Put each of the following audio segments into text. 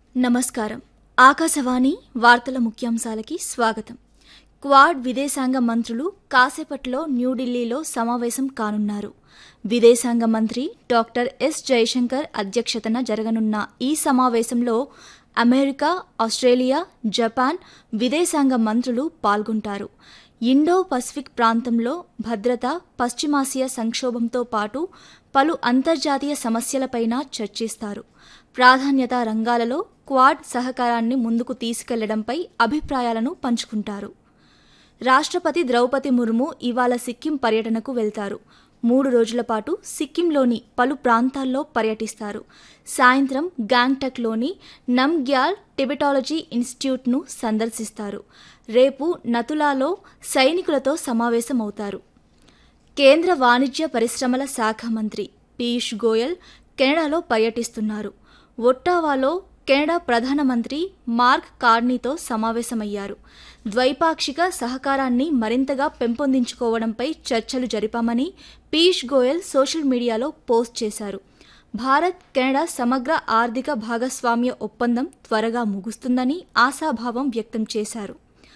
నమస్కారం ఆకాశవాణి వార్తల ముఖ్యాంశాలకి స్వాగతం క్వాడ్ విదేశాంగ మంత్రులు కాసేపట్లో న్యూఢిల్లీలో సమావేశం కానున్నారు విదేశాంగ మంత్రి డాక్టర్ ఎస్ జయశంకర్ అధ్యక్షతన జరగనున్న ఈ సమావేశంలో అమెరికా ఆస్ట్రేలియా జపాన్ విదేశాంగ మంత్రులు పాల్గొంటారు ఇండో పసిఫిక్ ప్రాంతంలో భద్రత పశ్చిమాసియా సంక్షోభంతో పాటు పలు అంతర్జాతీయ సమస్యలపైన చర్చిస్తారు ప్రాధాన్యతా రంగాలలో క్వాడ్ సహకారాన్ని ముందుకు తీసుకెళ్లడంపై అభిప్రాయాలను పంచుకుంటారు రాష్ట్రపతి ద్రౌపది ముర్ము ఇవాళ సిక్కిం పర్యటనకు వెళ్తారు మూడు రోజుల పాటు సిక్కింలోని పలు ప్రాంతాల్లో పర్యటిస్తారు సాయంత్రం గ్యాంగ్టక్లోని నమ్గ్యాల్ టిబెటాలజీ ఇన్స్టిట్యూట్ను సందర్శిస్తారు రేపు నతులాలో సైనికులతో సమావేశమవుతారు కేంద్ర వాణిజ్య పరిశ్రమల శాఖ మంత్రి పీయూష్ గోయల్ కెనడాలో పర్యటిస్తున్నారు ఒట్టావాలో కెనడా ప్రధానమంత్రి మార్క్ కార్నీతో సమావేశమయ్యారు ద్వైపాక్షిక సహకారాన్ని మరింతగా పెంపొందించుకోవడంపై చర్చలు జరిపామని Piyush Goyal social media post చేశారు భారత్ కెనడా సమగ్ర ఆర్థిక భాగస్వామ్య ఒప్పందం త్వరగా ముగుస్తుందని ఆశాభావం వ్యక్తం చేశారు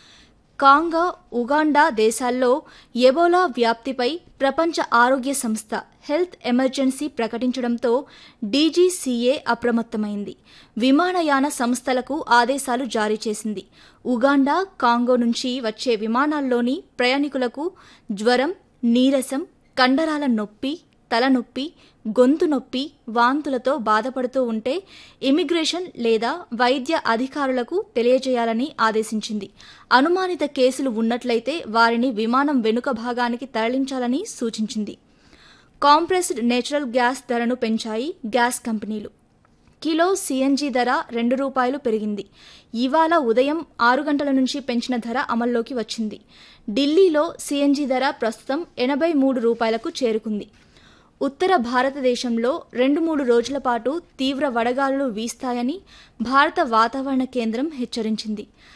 కాంగా ఉగాండా దేశాల్లో ఎబోలా వ్యాప్తిపై ప్రపంచ ఆరోగ్య సంస్థ హెల్త్ ఎమర్జెన్సీ ప్రకటించడంతో డీజీసీఏ అప్రమత్తమైంది విమానయాన సంస్థలకు ఆదేశాలు జారీ చేసింది ఉగాండా కాంగో నుంచి వచ్చే విమానాల్లోని ప్రయాణికులకు జ్వరం నీరసం కండరాల నొప్పి తలనొప్పి గొంతు నొప్పి వాంతులతో బాధపడుతూ ఉంటే ఇమిగ్రేషన్ లేదా వైద్య అధికారులకు తెలియజేయాలని ఆదేశించింది అనుమానిత కేసులు ఉన్నట్లయితే వారిని విమానం వెనుక భాగానికి తరలించాలని సూచించింది కాంప్రెస్డ్ నేచురల్ గ్యాస్ ధరను పెంచాయి గ్యాస్ కంపెనీలు కిలో సీఎన్జీ ధర రెండు రూపాయలు పెరిగింది ఇవాళ ఉదయం ఆరు గంటల నుంచి పెంచిన ధర అమల్లోకి వచ్చింది ఢిల్లీలో సీఎన్జీ ధర ప్రస్తుతం ఎనభై మూడు రూపాయలకు చేరుకుంది ఉత్తర భారతదేశంలో రెండు మూడు రోజుల పాటు తీవ్ర వడగాలులు వీస్తాయని భారత వాతావరణ కేంద్రం హెచ్చరించింది